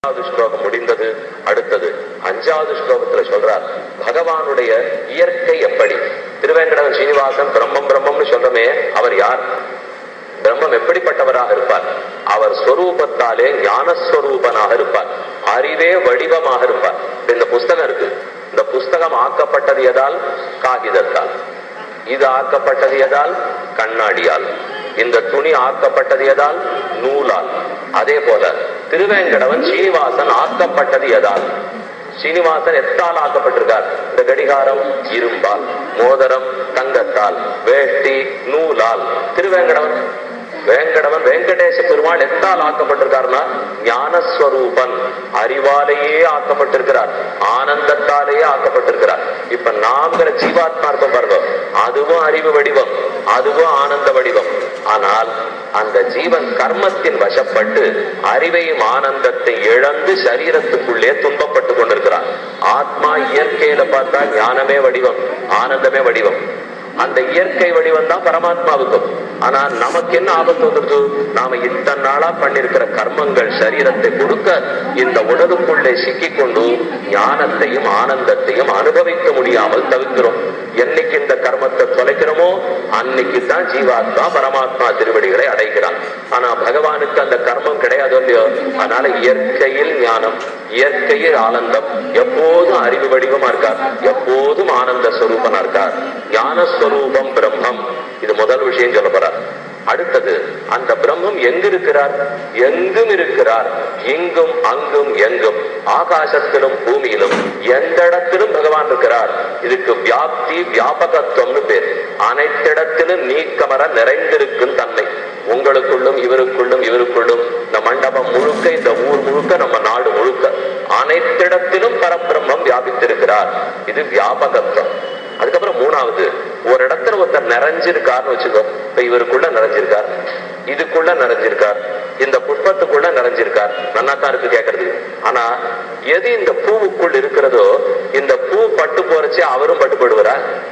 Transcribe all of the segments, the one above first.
நாலாவது ஸ்லோகம் முடிந்தது அடுத்தது அஞ்சாவது ஸ்லோகத்துல சொல்றார் பகவானுடைய இயற்கை எப்படி திருவேங்கடவன் சீனிவாசன் பிரம்மம் பிரம்மம்னு சொல்றமே அவர் யார் பிரம்மம் எப்படிப்பட்டவராக இருப்பார் அவர் ஸ்வரூபத்தாலே ஞானஸ்வரூபனாக இருப்பார் அறிவே வடிவமாக இருப்பார் இந்த புஸ்தகம் இருக்கு இந்த புஸ்தகம் ஆக்கப்பட்டது எதால் காகிதத்தால் இது ஆக்கப்பட்டது எதால் கண்ணாடியால் இந்த துணி ஆக்கப்பட்டது எதால் நூலால் அதே போல திருவேங்கடவன் சீனிவாசன் ஆக்கப்பட்டது எதால் சீனிவாசன் எத்தால் ஆக்கப்பட்டிருக்கார் இந்த கடிகாரம் இரும்பால் மோதிரம் தங்கத்தால் வேட்டி நூலால் திருவேங்கடவன் வேங்கடவன் வெங்கடேச பெருமாள் எத்தால் ஆக்கப்பட்டிருக்காருன்னா ஞானஸ்வரூபன் அறிவாலேயே ஆக்கப்பட்டிருக்கிறார் ஆனந்தத்தாலேயே ஆக்கப்பட்டிருக்கிறார் இப்ப நாம்கிற ஜீவாத்மா இருக்கும் பாருங்க அதுவும் அறிவு வடிவம் அதுவும் ஆனந்த வடிவம் ஆனால் அந்த ஜீவன் கர்மத்தின் வசப்பட்டு அறிவையும் ஆனந்தத்தை இழந்து சரீரத்துக்குள்ளே துன்பப்பட்டு கொண்டிருக்கிறார் ஆத்மா இயற்கையில பார்த்தா ஞானமே வடிவம் ஆனந்தமே வடிவம் அந்த இயற்கை வடிவம் தான் பரமாத்மாவுக்கும் ஆனா நமக்கு என்ன ஆபத்து வந்துருது நாம இத்தனை நாளா பண்ணிருக்கிற கர்மங்கள் சரீரத்தை கொடுக்க இந்த உடலுக்குள்ளே சிக்கிக் கொண்டு ஞானத்தையும் ஆனந்தத்தையும் அனுபவிக்க முடியாமல் தவிர்க்கிறோம் என்னைக்கு இந்த கர்மத்தை தொலைக்கிறோமோ அன்னைக்கு தான் ஜீவாத்மா பரமாத்மா திருவடிகளை அடைகிறான் ஆனா பகவானுக்கு அந்த கர்மம் கிடையாது இல்லையோ அதனால இயற்கையில் ஞானம் இயற்கையில் ஆனந்தம் எப்போதும் அறிவு வடிவமா இருக்கார் எப்போதும் ஆனந்த ஸ்வரூபனா இருக்கார் ஞான ஸ்வரூபம் பிரம்மம் இது முதல் விஷயம் சொல்ல போறார் அடுத்தது அந்த பிரம்மம் எங்கு இருக்கிறார் எங்கும் இருக்கிறார் இங்கும் அங்கும் எங்கும் ஆகாசத்திலும் பூமியிலும் எந்த இடத்திலும் பகவான் இருக்கிறார் இதுக்கு வியாப்தி வியாபகத்துவம்னு பேர் அனைத்திடத்திலும் நீக்கமர நிறைந்திருக்கும் தன்மை உங்களுக்குள்ளும் இவருக்குள்ளும் இவருக்குள்ளும் இந்த மண்டபம் முழுக்க இந்த ஊர் முழுக்க நம்ம நாடு முழுக்க அனைத்திடத்திலும் பரபிரம்மம் வியாபித்திருக்கிறார் இது வியாபகத்துவம் அதுக்கப்புறம் மூணாவது ஒரு இடத்துல ஒருத்தர் நிறைஞ்சிருக்காருன்னு வச்சுக்கோ இப்ப இவருக்குள்ள நிறைஞ்சிருக்கார் இதுக்குள்ள நிறைஞ்சிருக்கார் இந்த புஷ்பத்துக்குள்ள நிறைஞ்சிருக்கார் நல்லா தான் இருக்கு கேட்கறது ஆனா எது இந்த பூவுக்குள் இருக்கிறதோ இந்த பூ பட்டு போறச்சே அவரும் பட்டு போடுவாரா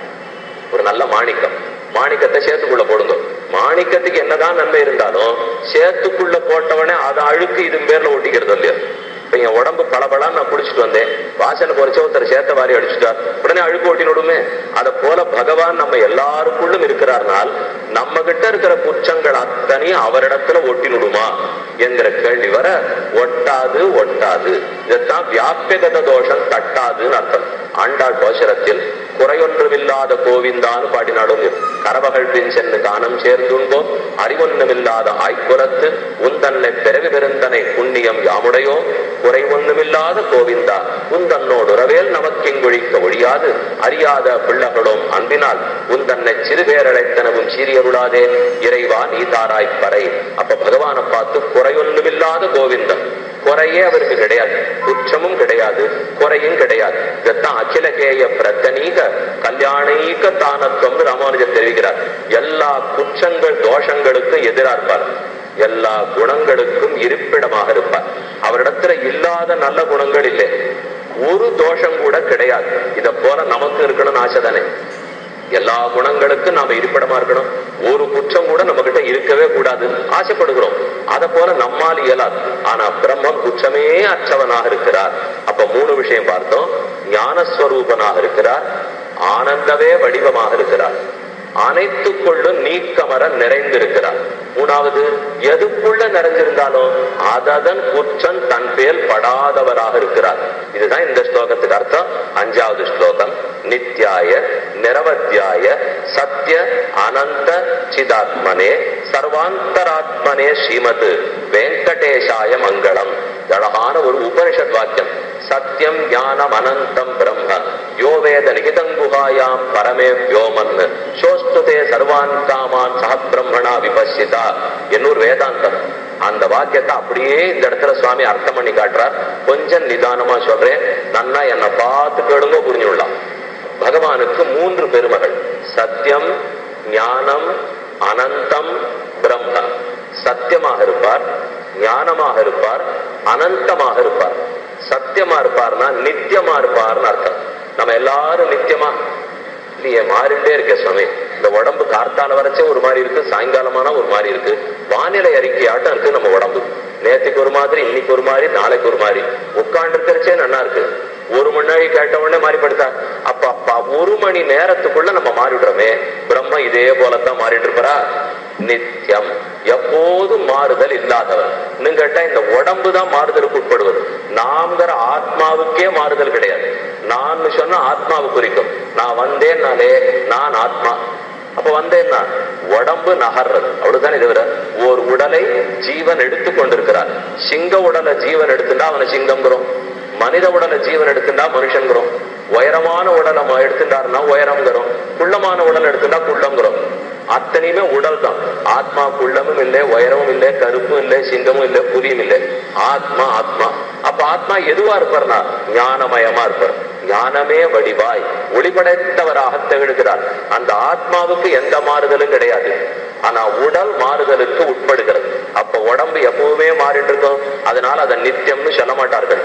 ஒரு நல்ல மாணிக்கம் மாணிக்கத்தை சேத்துக்குள்ள போடுங்க மாணிக்கத்துக்கு என்னதான் நன்மை இருந்தாலும் சேத்துக்குள்ள போட்டவனே அதை அழுக்கு இது பேர்ல ஒட்டிக்கிறது இல்லையா இப்ப என் உடம்பு பளபளன்னு நான் குடிச்சிட்டு வந்தேன் வாசனை குறைச்ச ஒருத்தர் சேத்த வாரி அடிச்சுட்டார் உடனே அழுக்கு ஓட்டி விடுமே அதை போல பகவான் நம்ம எல்லாருக்குள்ளும் இருக்கிறார்னால் நம்ம கிட்ட இருக்கிற குற்றங்கள் அத்தனையும் அவரிடத்துல ஒட்டி விடுமா என்கிற கேள்வி வர ஒட்டாது ஒட்டாது இதைத்தான் வியாபியகத தோஷம் தட்டாதுன்னு அர்த்தம் ஆண்டாள் கோஷரத்தில் குறையொன்றுமில்லாத கோவிந்தான்னு பாடினாலும் கரவகள் பின் சென்று காணம் சேர்ந்துண்டோ அறிவொன்றுமில்லாத ஆய்ப்புறத்து உந்தன்னை பிறவி பெருந்தனை புண்ணியம் யாமுடையோ குறை ஒன்றுமில்லாத கோவிந்தா உந்தன்னோடு உறவேல் நமக்கெங்கொழிக்க ஒழியாது அறியாத பிள்ளைகளும் அன்பினால் உந்தன்னை சிறுபேரழைத்தனவும் சீரியருளாதே இறைவா நீ தாராய் பறை அப்ப பகவானை பார்த்து குறையொன்றுமில்லாத கோவிந்தம் குறையே அவருக்கு கிடையாது குற்றமும் கிடையாது குறையும் கிடையாது இதைத்தான் அகிலகேய பிரத்தனீக கல்யாணீக தானத்துவம் ராமானுஜர் தெரிவிக்கிறார் எல்லா குற்றங்கள் தோஷங்களுக்கும் எதிரா இருப்பார் எல்லா குணங்களுக்கும் இருப்பிடமாக இருப்பார் அவரிடத்துல இல்லாத நல்ல குணங்கள் இல்லை ஒரு தோஷம் கூட கிடையாது இத போல நமக்கு இருக்கணும்னு ஆசை தானே எல்லா குணங்களுக்கும் நாம இருப்பிடமா இருக்கணும் ஒரு குற்றம் கூட நம்ம கிட்ட இருக்கவே கூடாது ஆசைப்படுகிறோம் அத போல நம்மால் இயலாது ஆனா பிரம்மம் குற்றமே அற்றவனாக இருக்கிறார் அப்ப மூணு விஷயம் பார்த்தோம் ஞானஸ்வரூபனாக இருக்கிறார் ஆனந்தவே வடிவமாக இருக்கிறார் அனைத்துக்குள்ளும் நீக்கமர நிறைந்திருக்கிறார் மூணாவது எதுக்குள்ள நிறைஞ்சிருந்தாலும் அதன் குற்றம் தன் பேர் படாதவராக இருக்கிறார் இதுதான் இந்த ஸ்லோகத்துக்கு அர்த்தம் அஞ்சாவது ஸ்லோகம் நித்யாய நிரவத்தியாய சத்ய அனந்த சிதாத்மனே சர்வாந்தராத்மனே ஸ்ரீமத் வெங்கடேஷாய மங்களம் அழகான ஒரு உபனிஷத் வாக்கியம் சத்தியம் ஞானம் அனந்தம் பிரம்ம யோ வேத நிகிதங்குகாயாம் பரமே வியோமன் சோஸ்துதே சர்வான் காமான் சக பிரம்மணா விபசிதா என்னூர் வேதாந்தம் அந்த வாக்கியத்தை அப்படியே இந்த இடத்துல சுவாமி அர்த்தம் பண்ணி காட்டுறார் கொஞ்சம் நிதானமா சொல்றேன் நன்னா என்னை பார்த்து கேளுங்க புரிஞ்சுடலாம் பகவானுக்கு மூன்று பெருமகள் சத்தியம் ஞானம் அனந்தம் பிரம்ம சத்தியமாக இருப்பார் ஞானமாக இருப்பார் அனந்தமாக இருப்பார் சத்தியமா இருப்பார்னா நித்தியமா இருப்பார்னு அர்த்தம் நம்ம எல்லாரும் நித்தியமா இல்லையே மாறிண்டே இருக்க சுவாமி இந்த உடம்பு கார்த்தால வரைச்சே ஒரு மாதிரி இருக்கு சாயங்காலமானா ஒரு மாதிரி இருக்கு வானிலை அறிக்கையாட்டம் இருக்கு நம்ம உடம்பு நேத்துக்கு ஒரு மாதிரி இன்னைக்கு ஒரு மாதிரி நாளைக்கு ஒரு மாதிரி உட்கார்ந்து இருக்கிறச்சே நல்லா இருக்கு ஒரு மணி நேரம் கேட்ட உடனே மாறி படுத்தா அப்ப அப்ப ஒரு மணி நேரத்துக்குள்ள நம்ம மாறிடுறோமே பிரம்ம இதே போலத்தான் மாறிட்டு இருப்பாரா நித்தியம் எப்போதும் மாறுதல் இல்லாதவர் இன்னும் கேட்டா இந்த உடம்பு தான் மாறுதலுக்கு உட்படுவது நாம்ங்கிற ஆத்மாவுக்கே மாறுதல் கிடையாது நான் சொன்னா ஆத்மாவை குறிக்கும் நான் வந்தேன்னாலே நான் ஆத்மா அப்ப வந்தேன்னா உடம்பு நகர்றது அவ்வளவுதானே தவிர ஒரு உடலை ஜீவன் எடுத்து கொண்டிருக்கிறார் சிங்க உடலை ஜீவன் எடுத்துட்டா அவனை சிங்கம்ங்கிறோம் மனித உடலை ஜீவன் எடுத்துட்டா மனுஷங்கிறோம் உயரமான உடலை ம- எடுத்துட்டாருன்னா உயரம்ங்கிறோம் குள்ளமான உடல் எடுத்துட்டா குள்ளங்கிறோம் அத்தனையுமே உடல் தான் ஆத்மா குள்ளமும் இல்லை உயரமும் இல்லை கருப்பும் இல்லை சிங்கமும் இல்லை புரியும் இல்லை ஆத்மா ஆத்மா அப்ப ஆத்மா எதுவா இருப்பார்னா ஞானமயமா இருப்பார் ஞானமே வடிவாய் ஒளிபடைத்தவராக திகழ்கிறார் அந்த ஆத்மாவுக்கு எந்த மாறுதலும் கிடையாது ஆனா உடல் மாறுதலுக்கு உட்படுகிறது அப்ப உடம்பு எப்பவுமே மாறிட்டு இருக்கும் அதனால அதை நித்தியம்னு சொல்ல மாட்டார்கள்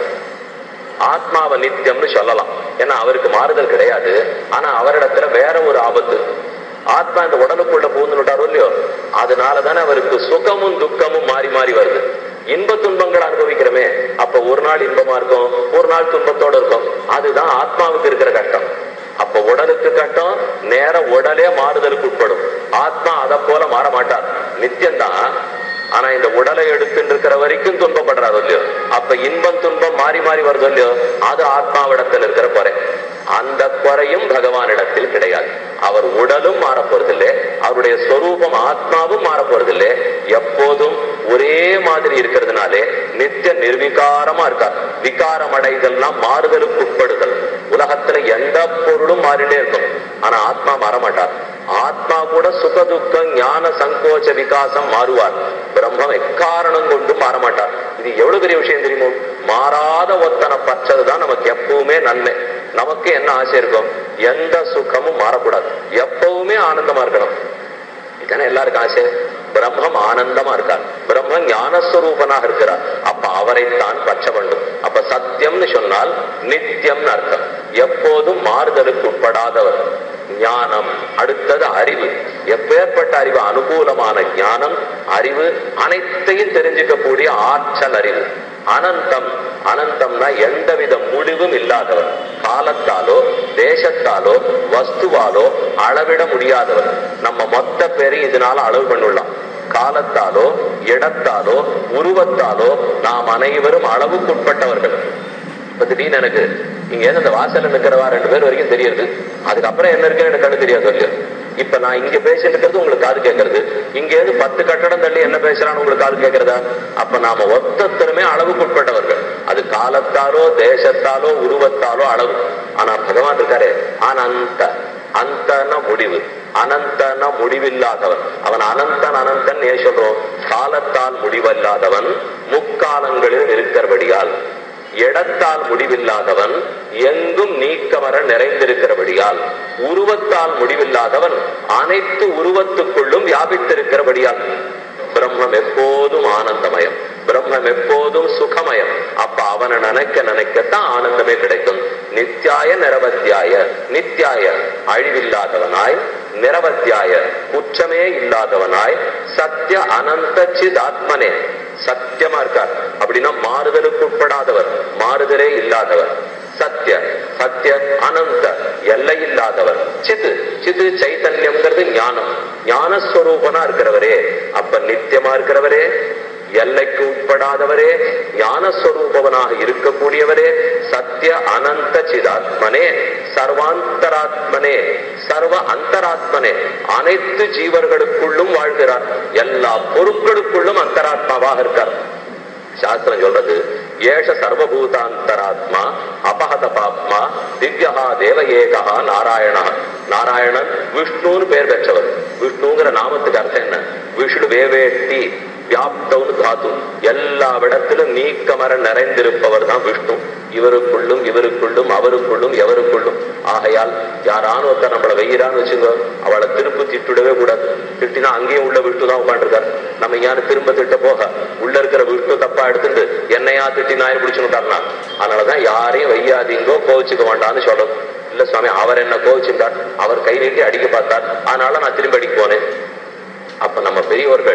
ஆத்மாவை நித்தியம்னு சொல்லலாம் ஏன்னா அவருக்கு மாறுதல் கிடையாது ஆனா அவரிடத்துல வேற ஒரு ஆபத்து ஆத்மா இந்த உடலுக்குள்ள பூந்துட்டாரோ இல்லையோ அதனாலதானே அவருக்கு சுகமும் துக்கமும் மாறி மாறி வருது இன்ப துன்பங்கள் அனுபவிக்கிறோமே அப்ப ஒரு நாள் இன்பமா இருக்கும் ஒரு நாள் துன்பத்தோட இருக்கும் அதுதான் ஆத்மாவுக்கு இருக்கிற கஷ்டம் அப்ப உடலுக்கு கட்டம் நேர உடலே மாறுதலுக்கு உட்படும் ஆத்மா அதை போல மாற மாட்டார் நித்தியம்தான் ஆனா இந்த உடலை எடுத்துட்டு இருக்கிற வரைக்கும் துன்பப்படுறாரு இல்லையோ அப்ப இன்பம் துன்பம் மாறி மாறி வருது இல்லையோ அது ஆத்மாவிடத்தில் இருக்கிற குறை அந்த குறையும் பகவானிடத்தில் கிடையாது அவர் உடலும் மாற போறதில்லை அவருடைய சொரூபம் ஆத்மாவும் மாற போறதில்லை எப்போதும் ஒரே மாதிரி இருக்கிறதுனாலே நித்திய நிர்விகாரமா இருக்கார் விகாரம் அடைதல்னா மாறுதலுக்கு உட்படுதல் உலகத்துல எந்த பொருளும் மாறிட்டே இருக்கும் ஆனா ஆத்மா மாற மாட்டார் ஆத்மா கூட சுகதுக்கம் ஞான சங்கோச்ச விகாசம் மாறுவார் பிரம்மம் எக்காரணம் கொண்டு மாற மாட்டார் இது எவ்வளவு பெரிய விஷயம் தெரியுமோ மாறாத ஒத்தனை பற்றதுதான் நமக்கு எப்பவுமே நன்மை நமக்கு என்ன ஆசை இருக்கும் எந்த சுகமும் மாறக்கூடாது எப்பவுமே ஆனந்தமா இருக்கணும் இதானே எல்லாருக்கும் ஆசை பிரம்மம் ஆனந்தமா இருக்கார் பிரம்ம ஞானஸ்வரூபனாக இருக்கிறார் அப்ப அவரைத்தான் பற்ற வேண்டும் அப்ப சத்தியம்னு சொன்னால் நித்தியம்னு அர்த்தம் எப்போதும் மாறுதலுக்கு உட்படாதவர் ஞானம் அடுத்தது அறிவு எப்பேற்பட்ட அறிவு அனுகூலமான ஞானம் அறிவு அனைத்தையும் தெரிஞ்சுக்கக்கூடிய ஆற்றல் அறிவு அனந்தம் அனந்தம்னா எந்தவித முடிவும் இல்லாதவர் காலத்தாலோ தேசத்தாலோ வஸ்துவாலோ அளவிட முடியாதவர் நம்ம மொத்த பேரையும் இதனால அளவு பண்ணிடலாம் காலத்தாலோ இடத்தாலோ உருவத்தாலோ நாம் அனைவரும் அளவுக்குட்பட்டவர்கள் இப்ப திடீர்னு எனக்கு இங்க இருந்து அந்த வாசல்ல நிக்கிறவா ரெண்டு பேர் வரைக்கும் தெரியுது அதுக்கப்புறம் என்ன இருக்குன்னு எனக்கு கண்ணு தெரியாது இல்லையா இப்ப நான் இங்க பேசிட்டு இருக்கிறது உங்களுக்கு காது கேட்கறது இங்க இருந்து பத்து கட்டடம் தள்ளி என்ன பேசுறான்னு உங்களுக்கு காது கேட்கறதா அப்ப நாம ஒத்தத்தருமே அளவுக்குட்பட்டவர்கள் அது காலத்தாலோ தேசத்தாலோ உருவத்தாலோ அளவு ஆனா பகவான் இருக்காரு அனந்த அந்தன முடிவு அனந்தன முடிவில்லாதவன் அவன் அனந்தன் அனந்தன் ஏன் சொல்றோம் காலத்தால் முடிவல்லாதவன் முக்காலங்களில் இருக்கிறபடியால் இடத்தால் முடிவில்லாதவன் எங்கும் நீக்கமர நிறைந்திருக்கிறபடியால் உருவத்தால் முடிவில்லாதவன் அனைத்து உருவத்துக்குள்ளும் வியாபித்திருக்கிறபடியால் பிரம்மம் எப்போதும் ஆனந்தமயம் பிரம்மம் எப்போதும் சுகமயம் அப்ப அவனை நினைக்க நினைக்கத்தான் ஆனந்தமே கிடைக்கும் நித்யாய நிரவத்தியாய நித்யாய அழிவில்லாதவனாய் நிரவத்தியாய குற்றமே இல்லாதவனாய் சத்திய அனந்த சிதாத்மனே சத்தியமா இருக்கார் அப்படின்னா மாறுதலுக்கு உட்படாதவர் மாறுதலே இல்லாதவர் சத்திய சத்திய அனந்த எல்லை இல்லாதவர் சித்து சித்து சைத்தன்யம்ங்கிறது ஞானம் ஞானஸ்வரூபனா இருக்கிறவரே அப்ப நித்தியமா இருக்கிறவரே எல்லைக்கு உட்படாதவரே ஞானஸ்வரூபவனாக இருக்கக்கூடியவரே சத்திய அனந்த சிதாத்மனே சர்வாந்தராத்மனே சர்வ அந்தராத்மனே அனைத்து ஜீவர்களுக்குள்ளும் வாழ்கிறார் எல்லா பொருட்களுக்குள்ளும் அந்தராத்மாவாக இருக்கார் சாஸ்திரம் சொல்றது ஏஷ சர்வபூதாந்தராத்மா அபகத பாப்மா திவ்யா தேவ ஏகா நாராயணா நாராயணன் விஷ்ணுன்னு பேர் பெற்றவர் விஷ்ணுங்கிற நாமத்துக்கு அர்த்தம் என்ன விஷ்ணு வேவேட்டி வியாப்தவுன்னு தாத்து எல்லா இடத்திலும் நீக்கமர நிறைந்திருப்பவர் தான் விஷ்ணு இவருக்குள்ளும் இவருக்குள்ளும் அவருக்குள்ளும் எவருக்குள்ளும் ஆகையால் யாரான ஒருத்தர் நம்மளை வெய்யறான்னு வச்சுங்க அவளை திருப்பி திட்டுடவே கூடாது திட்டினா அங்கேயும் உள்ள விஷ்ணு தான் உட்காந்துருக்காரு நம்ம இங்கேயானு திரும்ப திட்ட போக உள்ள இருக்கிற விஷ்ணு தப்பா எடுத்துட்டு என்னையா திட்டி நாய் பிடிச்சுட்டாருனா அதனாலதான் யாரையும் வையாதீங்கோ கோவிச்சுக்க வேண்டாம்னு சொல்றது இல்ல சுவாமி அவர் என்ன கோவிச்சுட்டார் அவர் கை நீட்டி அடிக்க பார்த்தார் அதனால நான் திரும்ப அடிக்க போனேன் அப்ப நம்ம பெரியவர்கள்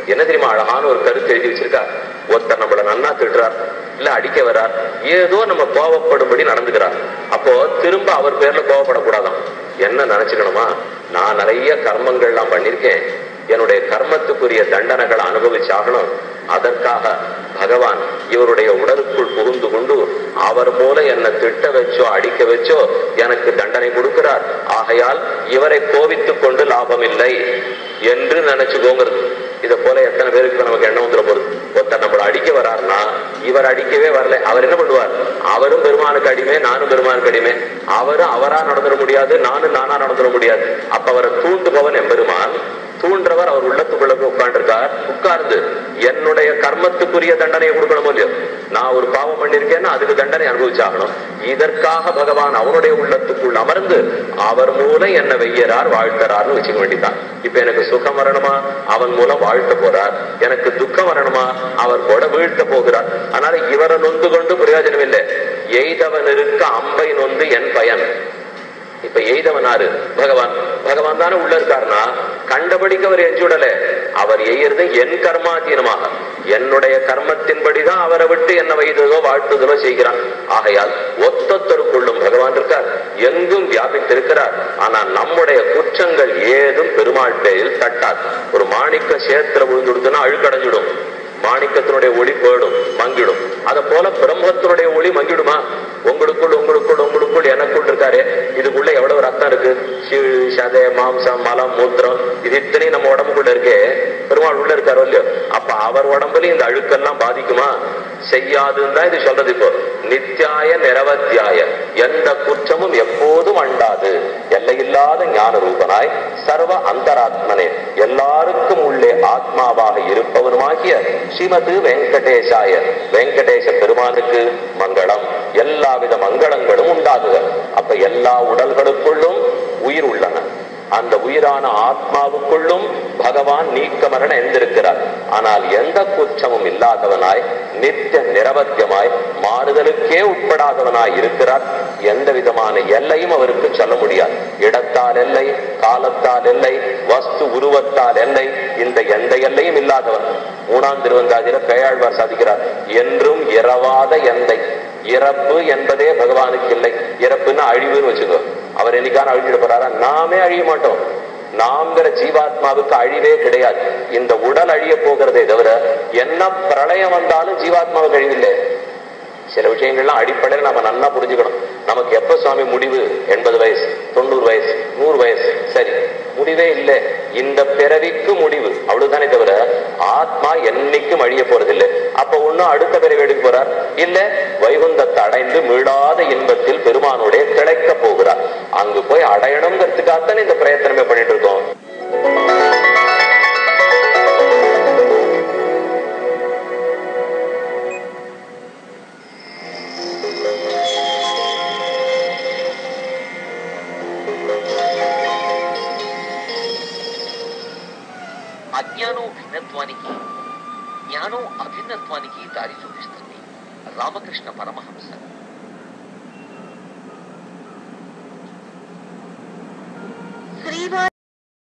என்ன தெரியுமா அழகான ஒரு கருத்து எழுதி வச்சிருக்கா ஒருத்தர் நம்மள நன்னா திட்டுறார் இல்ல அடிக்க வர்றார் ஏதோ நம்ம கோவப்படும்படி நடந்துக்கிறார் அப்போ திரும்ப அவர் பேர்ல கோவப்படக்கூடாதாம் என்ன நினைச்சுக்கணுமா நான் நிறைய கர்மங்கள்லாம் பண்ணிருக்கேன் என்னுடைய கர்மத்துக்குரிய தண்டனைகளை அனுபவிச்சாகணும் அதற்காக பகவான் இவருடைய உடலுக்குள் புகுந்து கொண்டு அவர் மூல என்னை திட்ட வச்சோ அடிக்க வச்சோ எனக்கு தண்டனை கொடுக்கிறார் ஆகையால் இவரை கோவித்துக் கொண்டு லாபம் இல்லை என்று நினைச்சுக்கோங்கிறது இதை போல எத்தனை பேருக்கு இப்ப நமக்கு எண்ணம் வந்துட போகுது ஒருத்தர் நம்மளை அடிக்க வர்றாருன்னா இவர் அடிக்கவே வரல அவர் என்ன பண்ணுவார் அவரும் பெருமானுக்கு அடிமை நானும் பெருமானுக்கு அடிமை அவரும் அவரா நடந்துட முடியாது நானும் நானா நடந்துட முடியாது அப்ப அவரை தூண்டுபவன் எம்பெருமான் தூண்டுறவர் அவர் உள்ளத்துக்குள்ள உட்கார்ந்துருக்கார் உட்கார்ந்து என்னுடைய கர்மத்துக்குரிய தண்டனையை கொடுக்கணும் இல்லையோ நான் ஒரு பாவம் பண்ணிருக்கேன்னா அதுக்கு தண்டனை அனுபவிச்சாகணும் இதற்காக பகவான் அவனுடைய உள்ளத்துக்குள் அமர்ந்து அவர் மூலம் என்ன வெய்யறார் வாழ்த்தறார்னு வச்சுக்க வேண்டிதான் இப்ப எனக்கு சுகம் வரணுமா அவன் மூலம் வாழ்த்த போறார் எனக்கு துக்கம் வரணுமா அவர் கூட வீழ்த்த போகிறார் அதனால இவரை நொந்து கொண்டு பிரயோஜனம் இல்லை எய்தவன் இருக்க அம்பை நொந்து என் பயன் இப்ப எய்தவனாரு பகவான் பகவான் தானே உள்ள இருக்காருனா கண்டபடிக்கு அவர் எஞ்சுடல அவர் எய்யறது என் கர்மாதீனமாக என்னுடைய கர்மத்தின்படிதான் அவரை விட்டு என்ன வைத்ததோ வாழ்த்துதலோ செய்கிறான் ஆகையால் ஒத்தொத்தருக்குள்ளும் பகவான் இருக்கார் எங்கும் வியாபித்திருக்கிறார் ஆனால் நம்முடைய குற்றங்கள் ஏதும் பெருமாள் பேரில் தட்டாது ஒரு மாணிக்க சேத்திர விழுந்துடுதுன்னா அழுக்கடைஞ்சிடும் மாணிக்கத்தினுடைய ஒளி போயிடும் மங்கிடும் அத போல பிரம்மத்தினுடைய ஒளி மங்கிடுமா உங்களுக்குள் உங்களுக்குள் உங்களுக்குள் எனக்குள் இருக்காரு இதுக்குள்ள எவ்வளவு ரத்தம் இருக்கு சீழ் சதை மாம்சம் மலம் மூத்திரம் இது இத்தனையும் நம்ம உடம்புக்குள்ள இருக்கே பெருமாள் உள்ள இருக்காரோ இல்லையோ அப்ப அவர் உடம்புல இந்த அழுக்கெல்லாம் பாதிக்குமா செய்யாதுன்னு தான் இது சொல்றது இப்போ நித்தியாய நிரவத்தியாய எந்த குற்றமும் எப்போதும் அண்டாது எல்லையில்லாத ஞான ரூபனாய் சர்வ அந்தராத்மனே எல்லாருக்கும் உள்ளே ஆத்மாவாக இருப்பவனுமாகிய ஸ்ரீமது வெங்கடேசாய வெங்கடேச பெருமானுக்கு மங்களம் எல்லாவித மங்களங்களும் உண்டாகுக அப்ப எல்லா உடல்களுக்குள்ளும் உயிர் உள்ளன அந்த உயிரான ஆத்மாவுக்குள்ளும் பகவான் நீக்கமரண எந்திருக்கிறார் ஆனால் எந்த குற்றமும் இல்லாதவனாய் நித்திய நிரவத்தியமாய் மாறுதலுக்கே உட்படாதவனாய் இருக்கிறார் எந்த விதமான எல்லையும் அவருக்கு சொல்ல முடியாது இடத்தால் எல்லை காலத்தால் எல்லை வஸ்து உருவத்தால் எல்லை இந்த எந்த எல்லையும் இல்லாதவன் மூணாம் திருவந்தாதியில பேயாழ்வார் சாதிக்கிறார் என்றும் இரவாத எந்தை இறப்பு என்பதே பகவானுக்கு இல்லை இறப்புன்னா அழிவுன்னு வச்சுக்கோ அவர் என்னைக்கான அழிஞ்சிட போறாரா நாமே அழிய மாட்டோம் நாம்ங்கிற ஜீவாத்மாவுக்கு அழிவே கிடையாது இந்த உடல் அழிய போகிறதே தவிர என்ன பிரளயம் வந்தாலும் ஜீவாத்மாவுக்கு அழிவில்லை சில விஷயங்கள்லாம் அடிப்படையில் நம்ம நல்லா புரிஞ்சுக்கணும் நமக்கு எப்ப சுவாமி முடிவு எண்பது வயசு தொண்ணூறு வயசு நூறு வயசு சரி முடிவே இல்லை இந்த பிறவிக்கு முடிவு அவ்வளவுதானே தவிர ஆத்மா என்னைக்கும் அழிய போறதில்லை அப்ப ஒண்ணும் அடுத்த பிறவி எடுக்க போறார் இல்ல வைகுந்தத்தை அடைந்து மீளாத இன்பத்தில் பெருமானுடைய திளைக்க போகிறார் அங்கு போய் அடையணுங்கிறதுக்காகத்தானே இந்த பிரயத்தனமே பண்ணிட்டு இருக்கோம் అజ్ఞానం భిన్నత్వానికి జ్ఞానం అభిన్నత్వానికి దారి చూపిస్తుంది రామకృష్ణ పరమహంస శ్రీవారి